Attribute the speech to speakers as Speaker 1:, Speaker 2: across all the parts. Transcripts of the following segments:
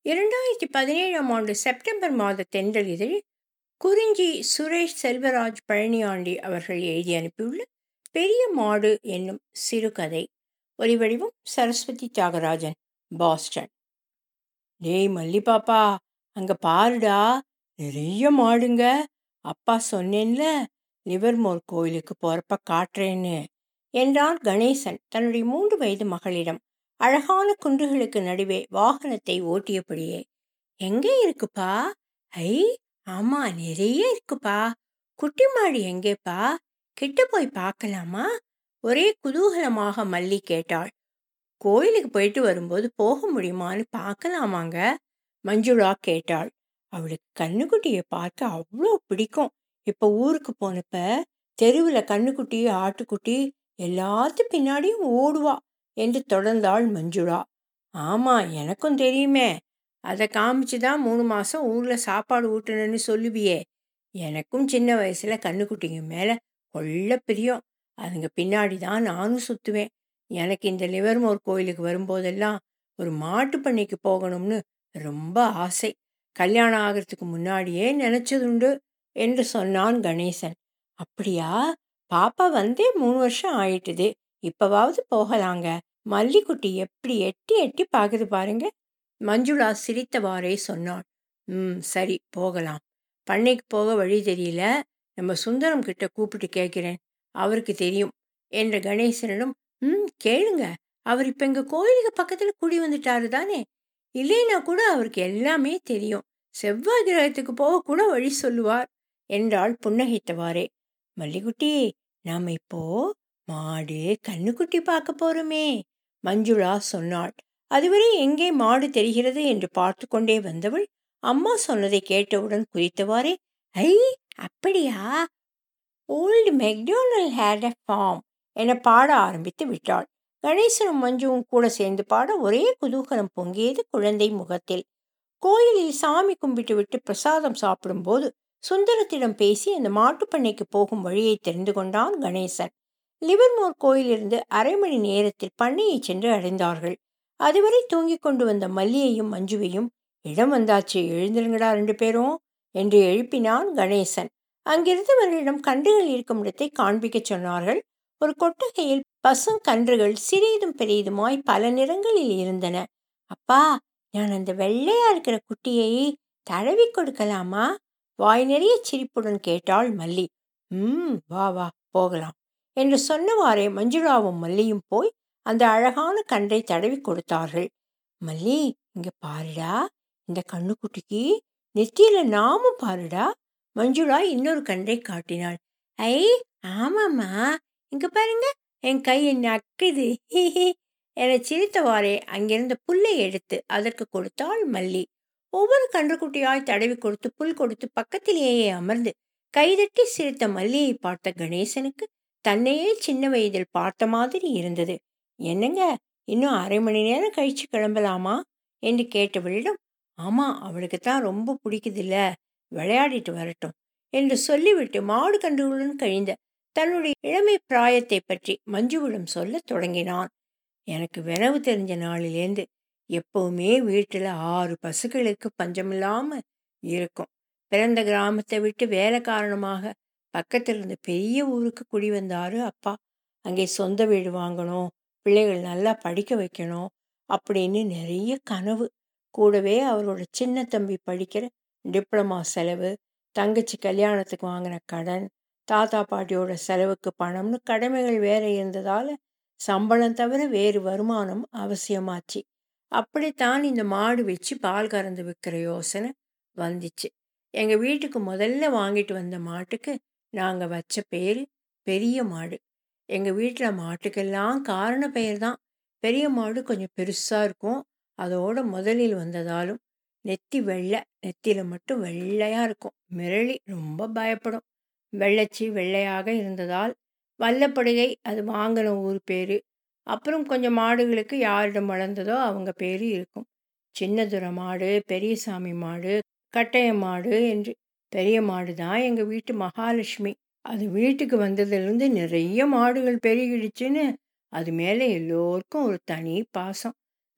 Speaker 1: இரண்டாயிரத்தி பதினேழாம் ஆண்டு செப்டம்பர் மாத தென்றல் இதழில் குறிஞ்சி சுரேஷ் செல்வராஜ் பழனியாண்டி அவர்கள் எழுதி அனுப்பியுள்ள பெரிய மாடு என்னும் சிறுகதை ஒலிவடிவம் சரஸ்வதி தியாகராஜன் பாஸ்டன் டேய் மல்லி பாப்பா அங்க பாருடா நிறைய மாடுங்க அப்பா சொன்னேன்ல லிவர்மோர் கோயிலுக்கு போறப்ப காட்டுறேன்னு என்றான் கணேசன் தன்னுடைய மூன்று வயது மகளிடம் அழகான குன்றுகளுக்கு நடுவே வாகனத்தை ஓட்டியபடியே எங்கே இருக்குப்பா ஐ ஆமா நிறைய இருக்குப்பா குட்டி மாடு எங்கேப்பா கிட்ட போய் பார்க்கலாமா ஒரே குதூகலமாக மல்லி கேட்டாள் கோயிலுக்கு போயிட்டு வரும்போது போக முடியுமான்னு பார்க்கலாமாங்க மஞ்சுளா கேட்டாள் அவளுக்கு கண்ணுக்குட்டியை பார்க்க அவ்வளோ பிடிக்கும் இப்போ ஊருக்கு போனப்ப தெருவில் கண்ணுக்குட்டி ஆட்டுக்குட்டி எல்லாத்து பின்னாடியும் ஓடுவா என்று தொடர்ந்தாள் மஞ்சுளா ஆமா எனக்கும் தெரியுமே அதை காமிச்சு தான் மூணு மாதம் ஊரில் சாப்பாடு ஊட்டணுன்னு சொல்லுவியே எனக்கும் சின்ன வயசில் கண்ணுக்குட்டிங்க மேலே கொள்ள பிரியம் அதுங்க பின்னாடி தான் நானும் சுற்றுவேன் எனக்கு இந்த லிவர்மோர் கோயிலுக்கு வரும்போதெல்லாம் ஒரு மாட்டு பண்ணைக்கு போகணும்னு ரொம்ப ஆசை கல்யாணம் ஆகிறதுக்கு முன்னாடியே நினச்சதுண்டு என்று சொன்னான் கணேசன் அப்படியா பாப்பா வந்தே மூணு வருஷம் ஆயிட்டுது இப்பவாவது போகலாங்க மல்லிக்குட்டி எப்படி எட்டி எட்டி பார்க்குது பாருங்க மஞ்சுளா சிரித்தவாறே சொன்னாள் ம் சரி போகலாம் பண்ணைக்கு போக வழி தெரியல நம்ம சுந்தரம் கிட்ட கூப்பிட்டு கேட்கிறேன் அவருக்கு தெரியும் என்ற கணேசனிடம் ம் கேளுங்க அவர் இப்போ எங்கள் கோயிலுக்கு பக்கத்தில் குடி வந்துட்டாரு தானே இல்லைன்னா கூட அவருக்கு எல்லாமே தெரியும் செவ்வாய் கிரகத்துக்கு போக கூட வழி சொல்லுவார் என்றாள் புன்னகைத்தவாறே மல்லிகுட்டி நாம இப்போ மாடு கண்ணுக்குட்டி பார்க்க போறோமே மஞ்சுளா சொன்னாள் அதுவரை எங்கே மாடு தெரிகிறது என்று பார்த்து கொண்டே வந்தவள் அம்மா சொன்னதை கேட்டவுடன் குறித்தவாறே ஐ அப்படியா old MacDonald had a farm என பாட ஆரம்பித்து விட்டாள் கணேசனும் மஞ்சுவும் கூட சேர்ந்து பாட ஒரே குதூகலம் பொங்கியது குழந்தை முகத்தில் கோயிலில் சாமி கும்பிட்டு விட்டு பிரசாதம் சாப்பிடும்போது சுந்தரத்திடம் பேசி அந்த மாட்டுப்பண்ணைக்கு போகும் வழியை தெரிந்து கொண்டான் கணேசன் லிவர்மோர் கோயிலிருந்து அரை மணி நேரத்தில் பண்ணையை சென்று அடைந்தார்கள் அதுவரை தூங்கிக் கொண்டு வந்த மல்லியையும் மஞ்சுவையும் இடம் வந்தாச்சு எழுந்திருங்கடா ரெண்டு பேரும் என்று எழுப்பினான் கணேசன் அங்கிருந்தவர்களிடம் கன்றுகள் இருக்கும் இடத்தை காண்பிக்கச் சொன்னார்கள் ஒரு கொட்டகையில் பசும் கன்றுகள் சிறியதும் பெரியதுமாய் பல நிறங்களில் இருந்தன அப்பா நான் அந்த வெள்ளையா இருக்கிற குட்டியை தடவி கொடுக்கலாமா வாய் நிறைய சிரிப்புடன் கேட்டாள் மல்லி ம் வா வா போகலாம் என்று சொன்னவாறே மஞ்சுளாவும் மல்லியும் போய் அந்த அழகான கன்றை தடவி கொடுத்தார்கள் மல்லி இங்க பாருடா இந்த கண்ணுக்குட்டிக்கு நெத்தியில நாமும் பாருடா மஞ்சுளா இன்னொரு கன்றை காட்டினாள் ஐ ஆமாம்மா இங்க பாருங்க என் கை என்ன அக்குது என சிரித்தவாறே அங்கிருந்த புல்லை எடுத்து அதற்கு கொடுத்தாள் மல்லி ஒவ்வொரு கன்றுக்குட்டியாய் தடவி கொடுத்து புல் கொடுத்து பக்கத்திலேயே அமர்ந்து கைதட்டி சிரித்த மல்லியை பார்த்த கணேசனுக்கு தன்னையே சின்ன வயதில் பார்த்த மாதிரி இருந்தது என்னங்க இன்னும் அரை மணி நேரம் கழிச்சு கிளம்பலாமா என்று கேட்டவளிடம் ஆமா அவளுக்கு தான் ரொம்ப பிடிக்குதில்ல விளையாடிட்டு வரட்டும் என்று சொல்லிவிட்டு மாடு கன்றுகளுடன் கழிந்த தன்னுடைய இளமை பிராயத்தை பற்றி மஞ்சுவிடம் சொல்ல தொடங்கினான் எனக்கு வினவு தெரிஞ்ச நாளிலேருந்து எப்பவுமே வீட்டில் ஆறு பசுக்களுக்கு பஞ்சமில்லாம இருக்கும் பிறந்த கிராமத்தை விட்டு வேலை காரணமாக பக்கத்தில் இருந்த பெரிய ஊருக்கு குடி வந்தாரு அப்பா அங்கே சொந்த வீடு வாங்கணும் பிள்ளைகள் நல்லா படிக்க வைக்கணும் அப்படின்னு நிறைய கனவு கூடவே அவரோட சின்ன தம்பி படிக்கிற டிப்ளமா செலவு தங்கச்சி கல்யாணத்துக்கு வாங்கின கடன் தாத்தா பாட்டியோட செலவுக்கு பணம்னு கடமைகள் வேற இருந்ததால சம்பளம் தவிர வேறு வருமானம் அவசியமாச்சு அப்படித்தான் இந்த மாடு வச்சு பால் கறந்து விற்கிற யோசனை வந்துச்சு எங்கள் வீட்டுக்கு முதல்ல வாங்கிட்டு வந்த மாட்டுக்கு நாங்கள் வச்ச பேர் பெரிய மாடு எங்கள் வீட்டில் மாட்டுக்கெல்லாம் காரண பெயர் தான் பெரிய மாடு கொஞ்சம் பெருசாக இருக்கும் அதோட முதலில் வந்ததாலும் நெத்தி வெள்ளை நெத்தியில் மட்டும் வெள்ளையாக இருக்கும் மிரளி ரொம்ப பயப்படும் வெள்ளச்சி வெள்ளையாக இருந்ததால் வல்லப்படுகை அது வாங்கின ஊர் பேர் அப்புறம் கொஞ்சம் மாடுகளுக்கு யாரிடம் வளர்ந்ததோ அவங்க பேர் இருக்கும் சின்னதுர மாடு பெரியசாமி மாடு கட்டைய மாடு என்று பெரிய மாடு தான் எங்கள் வீட்டு மகாலட்சுமி அது வீட்டுக்கு வந்ததுலேருந்து நிறைய மாடுகள் பெருகிடுச்சுன்னு அது மேலே எல்லோருக்கும் ஒரு தனி பாசம்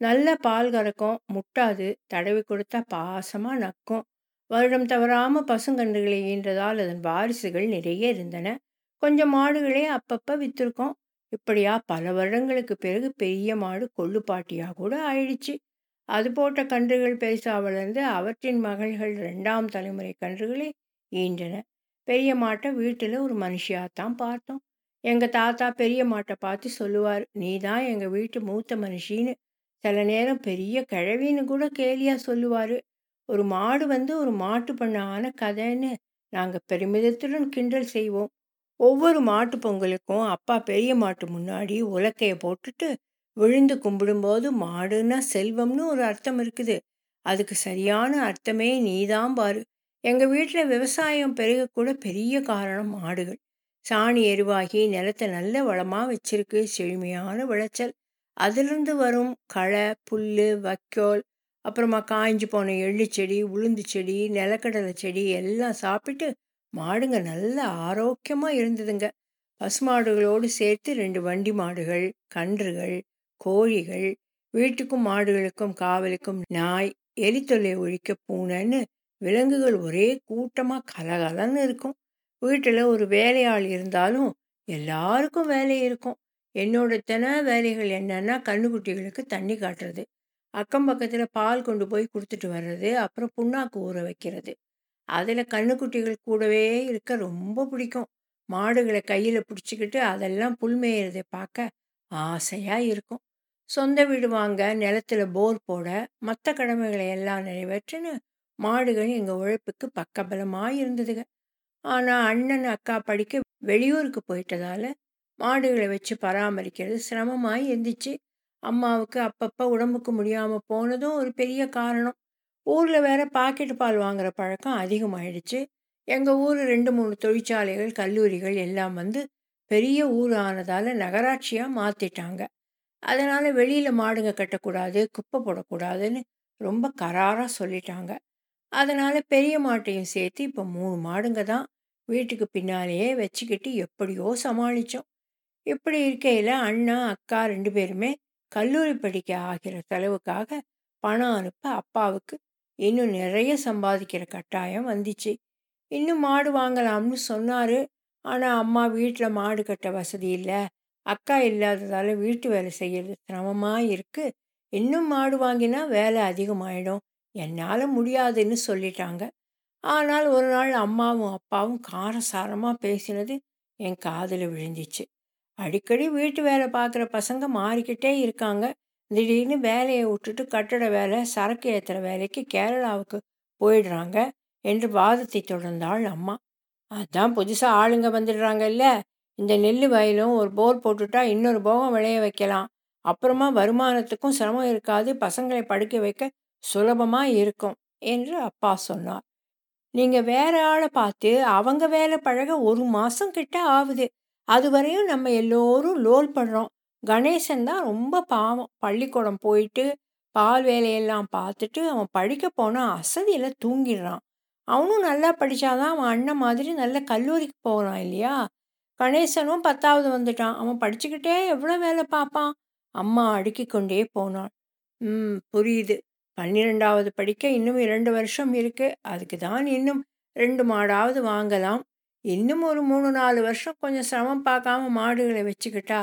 Speaker 1: நல்ல பால் கறக்கும் முட்டாது தடவி கொடுத்தா பாசமாக நக்கும் வருடம் தவறாமல் பசுங்கன்றுகளை ஈன்றதால் அதன் வாரிசுகள் நிறைய இருந்தன கொஞ்சம் மாடுகளே அப்பப்போ விற்றுருக்கோம் இப்படியா பல வருடங்களுக்கு பிறகு பெரிய மாடு கொள்ளுப்பாட்டியாக கூட ஆயிடுச்சு அது போட்ட கன்றுகள் பெருசாக வளர்ந்து அவற்றின் மகள்கள் ரெண்டாம் தலைமுறை கன்றுகளை ஈன்றன பெரிய மாட்டை வீட்டில் ஒரு மனுஷியாகத்தான் பார்த்தோம் எங்கள் தாத்தா பெரிய மாட்டை பார்த்து சொல்லுவார் நீ தான் எங்கள் வீட்டு மூத்த மனுஷின்னு சில நேரம் பெரிய கிழவின்னு கூட கேலியாக சொல்லுவார் ஒரு மாடு வந்து ஒரு மாட்டு பண்ணான கதைன்னு நாங்கள் பெருமிதத்துடன் கிண்டல் செய்வோம் ஒவ்வொரு மாட்டு பொங்கலுக்கும் அப்பா பெரிய மாட்டு முன்னாடி உலக்கையை போட்டுட்டு விழுந்து கும்பிடும்போது மாடுன்னா செல்வம்னு ஒரு அர்த்தம் இருக்குது அதுக்கு சரியான அர்த்தமே நீதான் பாரு எங்கள் வீட்டில் விவசாயம் பெருகக்கூட பெரிய காரணம் மாடுகள் சாணி எருவாகி நிலத்தை நல்ல வளமாக வச்சிருக்கு செழுமையான விளைச்சல் அதிலிருந்து வரும் களை புல் வைக்கோல் அப்புறமா காய்ஞ்சு போன எள்ளு செடி உளுந்து செடி நிலக்கடலை செடி எல்லாம் சாப்பிட்டு மாடுங்க நல்ல ஆரோக்கியமாக இருந்ததுங்க பசுமாடுகளோடு சேர்த்து ரெண்டு வண்டி மாடுகள் கன்றுகள் கோழிகள் வீட்டுக்கும் மாடுகளுக்கும் காவலுக்கும் நாய் எலித்தொல்லை ஒழிக்க பூனைன்னு விலங்குகள் ஒரே கூட்டமாக கலகலன்னு இருக்கும் வீட்டில் ஒரு வேலையாள் இருந்தாலும் எல்லாருக்கும் வேலை இருக்கும் என்னோட தின வேலைகள் என்னன்னா கண்ணுக்குட்டிகளுக்கு தண்ணி காட்டுறது அக்கம் பக்கத்தில் பால் கொண்டு போய் கொடுத்துட்டு வர்றது அப்புறம் புண்ணாக்கு ஊற வைக்கிறது அதில் கண்ணுக்குட்டிகள் கூடவே இருக்க ரொம்ப பிடிக்கும் மாடுகளை கையில் பிடிச்சிக்கிட்டு அதெல்லாம் புல் மேயறதை பார்க்க ஆசையாக இருக்கும் சொந்த வீடு வாங்க நிலத்தில் போர் போட மற்ற கடமைகளை எல்லாம் நிறைவேற்றுன்னு மாடுகள் எங்கள் உழைப்புக்கு பக்கபலமாக இருந்ததுங்க ஆனால் அண்ணன் அக்கா படிக்க வெளியூருக்கு போயிட்டதால மாடுகளை வச்சு பராமரிக்கிறது சிரமமாக இருந்துச்சு அம்மாவுக்கு அப்பப்போ உடம்புக்கு முடியாமல் போனதும் ஒரு பெரிய காரணம் ஊரில் வேற பாக்கெட் பால் வாங்குற பழக்கம் அதிகமாயிடுச்சு எங்கள் ஊர் ரெண்டு மூணு தொழிற்சாலைகள் கல்லூரிகள் எல்லாம் வந்து பெரிய ஊர் ஆனதால் நகராட்சியாக மாற்றிட்டாங்க அதனால் வெளியில் மாடுங்க கட்டக்கூடாது குப்பை போடக்கூடாதுன்னு ரொம்ப கராராக சொல்லிட்டாங்க அதனால் பெரிய மாட்டையும் சேர்த்து இப்போ மூணு மாடுங்க தான் வீட்டுக்கு பின்னாலேயே வச்சுக்கிட்டு எப்படியோ சமாளித்தோம் இப்படி இருக்கையில் அண்ணா அக்கா ரெண்டு பேருமே கல்லூரி படிக்க ஆகிற செலவுக்காக பணம் அனுப்ப அப்பாவுக்கு இன்னும் நிறைய சம்பாதிக்கிற கட்டாயம் வந்துச்சு இன்னும் மாடு வாங்கலாம்னு சொன்னார் ஆனால் அம்மா வீட்டில் மாடு கட்ட வசதி இல்லை அக்கா இல்லாததால் வீட்டு வேலை செய்யறது சிரமமாக இருக்குது இன்னும் மாடு வாங்கினா வேலை அதிகமாயிடும் என்னால் முடியாதுன்னு சொல்லிட்டாங்க ஆனால் ஒரு நாள் அம்மாவும் அப்பாவும் காரசாரமாக பேசினது என் காதில் விழுந்துச்சு அடிக்கடி வீட்டு வேலை பார்க்குற பசங்க மாறிக்கிட்டே இருக்காங்க திடீர்னு வேலையை விட்டுட்டு கட்டட வேலை சரக்கு ஏற்றுற வேலைக்கு கேரளாவுக்கு போயிடுறாங்க என்று வாதத்தை தொடர்ந்தாள் அம்மா அதான் புதுசாக ஆளுங்க வந்துடுறாங்க இல்லை இந்த நெல் வயலும் ஒரு போர் போட்டுட்டா இன்னொரு போகம் விளைய வைக்கலாம் அப்புறமா வருமானத்துக்கும் சிரமம் இருக்காது பசங்களை படுக்க வைக்க சுலபமாக இருக்கும் என்று அப்பா சொன்னார் நீங்கள் வேற ஆளை பார்த்து அவங்க வேலை பழக ஒரு மாதம் கிட்ட ஆகுது அது வரையும் நம்ம எல்லோரும் லோல் பண்ணுறோம் கணேசன் தான் ரொம்ப பாவம் பள்ளிக்கூடம் போயிட்டு பால் வேலையெல்லாம் பார்த்துட்டு அவன் படிக்க போனால் அசதியில் தூங்கிடுறான் அவனும் நல்லா படித்தாதான் அவன் அண்ணன் மாதிரி நல்ல கல்லூரிக்கு போகிறான் இல்லையா கணேசனும் பத்தாவது வந்துட்டான் அவன் படிச்சுக்கிட்டே எவ்வளோ வேலை பார்ப்பான் அம்மா அடுக்கி கொண்டே போனாள் ம் புரியுது பன்னிரெண்டாவது படிக்க இன்னும் இரண்டு வருஷம் இருக்கு அதுக்கு தான் இன்னும் ரெண்டு மாடாவது வாங்கலாம் இன்னும் ஒரு மூணு நாலு வருஷம் கொஞ்சம் சிரமம் பார்க்காம மாடுகளை வச்சுக்கிட்டா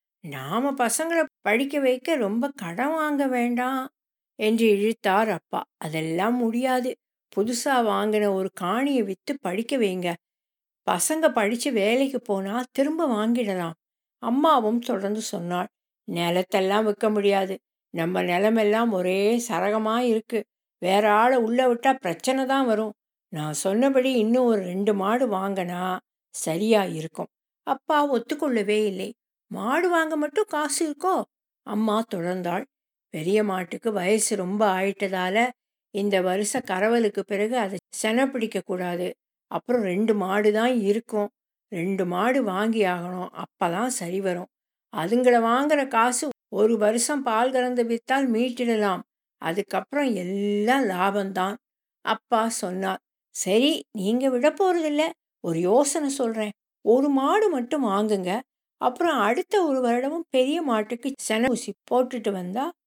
Speaker 1: நாம பசங்களை படிக்க வைக்க ரொம்ப கடன் வாங்க வேண்டாம் என்று இழுத்தார் அப்பா அதெல்லாம் முடியாது புதுசா வாங்கின ஒரு காணியை விற்று படிக்க வைங்க பசங்க படித்து வேலைக்கு போனால் திரும்ப வாங்கிடலாம் அம்மாவும் தொடர்ந்து சொன்னாள் நிலத்தெல்லாம் விற்க முடியாது நம்ம நிலமெல்லாம் ஒரே சரகமாக இருக்கு வேற ஆளை உள்ளே விட்டால் பிரச்சனை தான் வரும் நான் சொன்னபடி இன்னும் ஒரு ரெண்டு மாடு வாங்கினா சரியா இருக்கும் அப்பா ஒத்துக்கொள்ளவே இல்லை மாடு வாங்க மட்டும் காசு இருக்கோ அம்மா தொடர்ந்தாள் பெரிய மாட்டுக்கு வயசு ரொம்ப ஆயிட்டதால இந்த வருஷ கரவலுக்கு பிறகு அதை சென பிடிக்க கூடாது அப்புறம் ரெண்டு மாடு தான் இருக்கும் ரெண்டு மாடு வாங்கி ஆகணும் அப்பதான் சரி வரும் அதுங்களை வாங்குற காசு ஒரு வருஷம் பால் கறந்து வித்தால் மீட்டிடலாம் அதுக்கப்புறம் எல்லாம் லாபம்தான் அப்பா சொன்னார் சரி நீங்க விட போறதில்ல ஒரு யோசனை சொல்றேன் ஒரு மாடு மட்டும் வாங்குங்க அப்புறம் அடுத்த ஒரு வருடமும் பெரிய மாட்டுக்கு சென ஊசி போட்டுட்டு வந்தா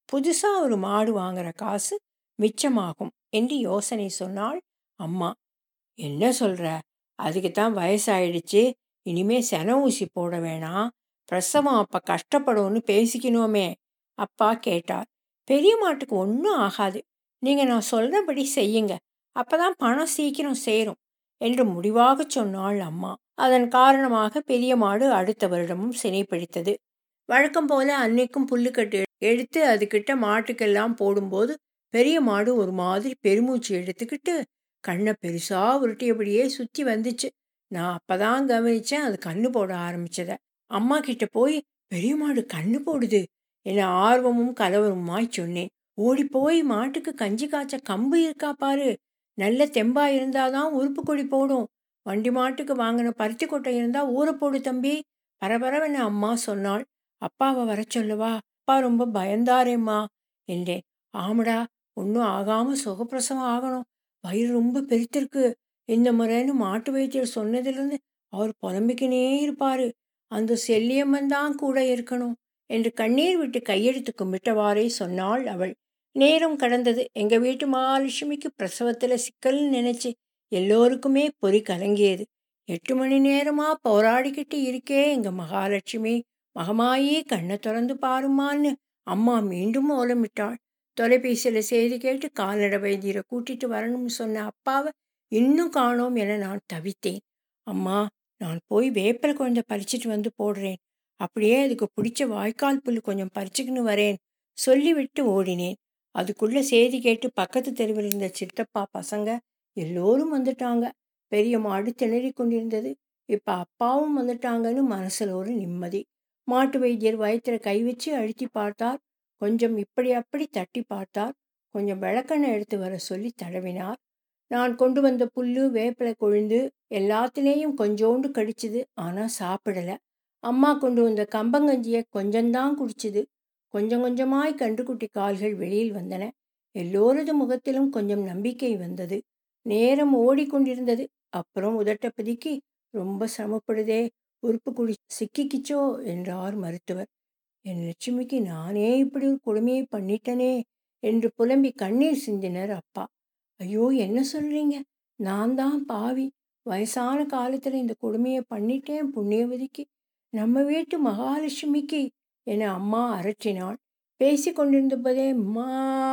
Speaker 1: புதுசாக ஒரு மாடு வாங்குற காசு மிச்சமாகும் என்று யோசனை சொன்னாள் அம்மா என்ன சொல்கிற அதுக்கு தான் வயசாயிடுச்சு இனிமே சென ஊசி போட வேணாம் பிரசவம் அப்போ கஷ்டப்படும்னு பேசிக்கணுமே அப்பா கேட்டார் பெரிய மாட்டுக்கு ஒன்றும் ஆகாது நீங்கள் நான் சொல்கிறபடி செய்யுங்க அப்போ தான் பணம் சீக்கிரம் சேரும் என்று முடிவாக சொன்னாள் அம்மா அதன் காரணமாக பெரிய மாடு அடுத்த வருடமும் சினை பிடித்தது வழக்கம் போல அன்னைக்கும் புல்லுக்கட்டு எடுத்து அதுக்கிட்ட மாட்டுக்கெல்லாம் போடும்போது பெரிய மாடு ஒரு மாதிரி பெருமூச்சு எடுத்துக்கிட்டு கண்ணை பெருசா உருட்டியபடியே சுற்றி வந்துச்சு நான் அப்பதான் கவனிச்சேன் அது கண்ணு போட ஆரம்பிச்சத அம்மா கிட்ட போய் பெரிய மாடு கண்ணு போடுது என ஆர்வமும் கலவரமாய் சொன்னேன் ஓடி போய் மாட்டுக்கு கஞ்சி காய்ச்ச கம்பு இருக்கா பாரு நல்ல தெம்பா இருந்தாதான் உறுப்பு கொடி போடும் வண்டி மாட்டுக்கு வாங்கின பருத்தி கொட்டை இருந்தா ஊற போடு தம்பி பரபரவென அம்மா சொன்னாள் அப்பாவை வர சொல்லவா அப்பா ரொம்ப பயந்தாரேம்மா என்றேன் ஆமடா ஒன்றும் ஆகாம சுகப்பிரசவம் ஆகணும் வயிறு ரொம்ப பெருத்திருக்கு இந்த முறைன்னு மாட்டு வைத்தியர் சொன்னதிலிருந்து அவர் புலம்பிக்கினே இருப்பாரு அந்த செல்லியம்மன் தான் கூட இருக்கணும் என்று கண்ணீர் விட்டு கையெடுத்து கும்பிட்டவாறே சொன்னாள் அவள் நேரம் கடந்தது எங்க வீட்டு மகாலட்சுமிக்கு பிரசவத்துல சிக்கல்னு நினைச்சு எல்லோருக்குமே பொறி கலங்கியது எட்டு மணி நேரமா போராடிக்கிட்டு இருக்கே எங்க மகாலட்சுமி மகமாயி கண்ணை திறந்து பாருமான்னு அம்மா மீண்டும் ஓலமிட்டாள் தொலைபேசியில் செய்தி கேட்டு கால்நடை வைத்தியரை கூட்டிட்டு வரணும்னு சொன்ன அப்பாவை இன்னும் காணோம் என நான் தவித்தேன் அம்மா நான் போய் வேப்பிலை குழந்தை பறிச்சிட்டு வந்து போடுறேன் அப்படியே அதுக்கு பிடிச்ச வாய்க்கால் புல் கொஞ்சம் பறிச்சுக்கின்னு வரேன் சொல்லிவிட்டு ஓடினேன் அதுக்குள்ள செய்தி கேட்டு பக்கத்து தெருவில் இருந்த சித்தப்பா பசங்க எல்லோரும் வந்துட்டாங்க பெரிய மாடு திணறி கொண்டிருந்தது இப்ப அப்பாவும் வந்துட்டாங்கன்னு மனசுல ஒரு நிம்மதி மாட்டு வைத்தியர் வயிற்றுல கை வச்சு அழுத்தி பார்த்தார் கொஞ்சம் இப்படி அப்படி தட்டி பார்த்தார் கொஞ்சம் விளக்கெண்ணெய் எடுத்து வர சொல்லி தடவினார் நான் கொண்டு வந்த புல்லு வேப்பிலை கொழுந்து எல்லாத்திலேயும் கொஞ்சோண்டு கடிச்சுது ஆனா சாப்பிடல அம்மா கொண்டு வந்த கம்பங்கஞ்சிய கொஞ்சம்தான் குடிச்சுது கொஞ்சம் கொஞ்சமாய் கன்றுக்குட்டி கால்கள் வெளியில் வந்தன எல்லோரது முகத்திலும் கொஞ்சம் நம்பிக்கை வந்தது நேரம் ஓடிக்கொண்டிருந்தது அப்புறம் உதட்டப்பதிக்கு ரொம்ப சிரமப்படுதே உறுப்பு குடி சிக்கிக்கிச்சோ என்றார் மருத்துவர் என் லட்சுமிக்கு நானே இப்படி ஒரு கொடுமையை பண்ணிட்டனே என்று புலம்பி கண்ணீர் சிந்தினர் அப்பா ஐயோ என்ன சொல்றீங்க நான் தான் பாவி வயசான காலத்துல இந்த கொடுமையை பண்ணிட்டேன் புண்ணியவதிக்கு நம்ம வீட்டு மகாலட்சுமிக்கு என அம்மா அரற்றினாள் பேசி கொண்டிருந்த போதே மா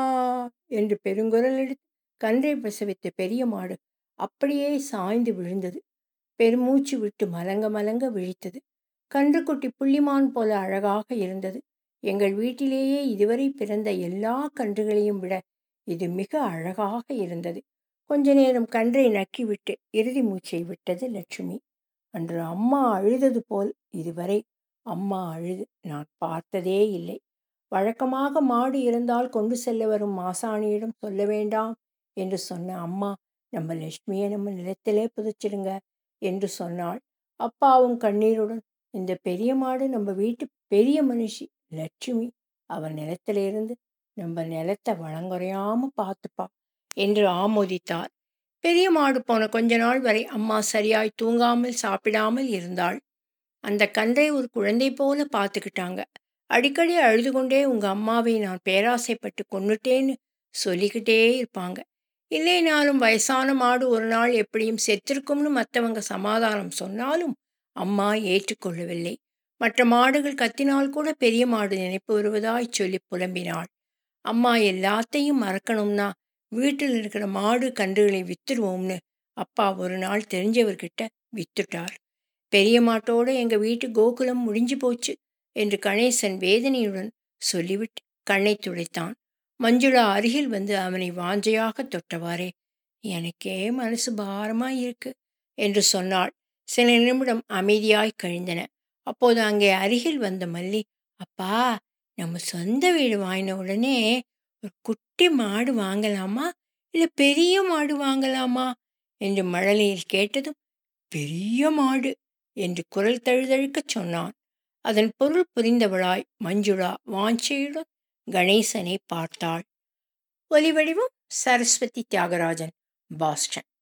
Speaker 1: என்று பெருங்குரல் எடுத்து கன்றை பிரசவித்த பெரிய மாடு அப்படியே சாய்ந்து விழுந்தது பெருமூச்சு விட்டு மலங்க மலங்க விழித்தது கன்றுக்குட்டி புள்ளிமான் போல அழகாக இருந்தது எங்கள் வீட்டிலேயே இதுவரை பிறந்த எல்லா கன்றுகளையும் விட இது மிக அழகாக இருந்தது கொஞ்ச நேரம் கன்றை நக்கிவிட்டு இறுதி மூச்சை விட்டது லட்சுமி அன்று அம்மா அழுதது போல் இதுவரை அம்மா அழுது நான் பார்த்ததே இல்லை வழக்கமாக மாடு இருந்தால் கொண்டு செல்ல வரும் மாசாணியிடம் சொல்ல வேண்டாம் என்று சொன்ன அம்மா நம்ம லட்சுமியை நம்ம நிலத்திலே புதைச்சிடுங்க என்று சொன்னாள் அப்பாவும் கண்ணீருடன் இந்த பெரிய மாடு நம்ம வீட்டு பெரிய மனுஷி லட்சுமி அவன் நிலத்திலிருந்து நம்ம நிலத்தை வளங்குறையாம பார்த்துப்பா என்று ஆமோதித்தார் பெரிய மாடு போன கொஞ்ச நாள் வரை அம்மா சரியாய் தூங்காமல் சாப்பிடாமல் இருந்தாள் அந்த கன்றை ஒரு குழந்தை போல பார்த்துக்கிட்டாங்க அடிக்கடி அழுது கொண்டே உங்க அம்மாவை நான் பேராசைப்பட்டு கொன்னுட்டேன்னு சொல்லிக்கிட்டே இருப்பாங்க இல்லைனாலும் வயசான மாடு ஒரு நாள் எப்படியும் செத்திருக்கும்னு மற்றவங்க சமாதானம் சொன்னாலும் அம்மா ஏற்றுக்கொள்ளவில்லை மற்ற மாடுகள் கத்தினால் கூட பெரிய மாடு நினைப்பு வருவதாய் சொல்லி புலம்பினாள் அம்மா எல்லாத்தையும் மறக்கணும்னா வீட்டில் இருக்கிற மாடு கன்றுகளை வித்துருவோம்னு அப்பா ஒரு நாள் தெரிஞ்சவர்கிட்ட வித்துட்டார் பெரிய மாட்டோட எங்க வீட்டு கோகுலம் முடிஞ்சு போச்சு என்று கணேசன் வேதனையுடன் சொல்லிவிட்டு கண்ணை துடைத்தான் மஞ்சுளா அருகில் வந்து அவனை வாஞ்சையாக தொட்டவாறே எனக்கே மனசு பாரமா இருக்கு என்று சொன்னாள் சில நிமிடம் அமைதியாய் கழிந்தன அப்போது அங்கே அருகில் வந்த மல்லி அப்பா நம்ம சொந்த வீடு வாங்கின உடனே ஒரு குட்டி மாடு வாங்கலாமா இல்லை பெரிய மாடு வாங்கலாமா என்று மழலையில் கேட்டதும் பெரிய மாடு என்று குரல் தழுதழுக்கச் சொன்னான் அதன் பொருள் புரிந்தவளாய் மஞ்சுளா வாஞ்சையுடன் கணேசனை பார்த்தாள் ஒலிவடிவம் சரஸ்வதி தியாகராஜன் பாஸ்டன்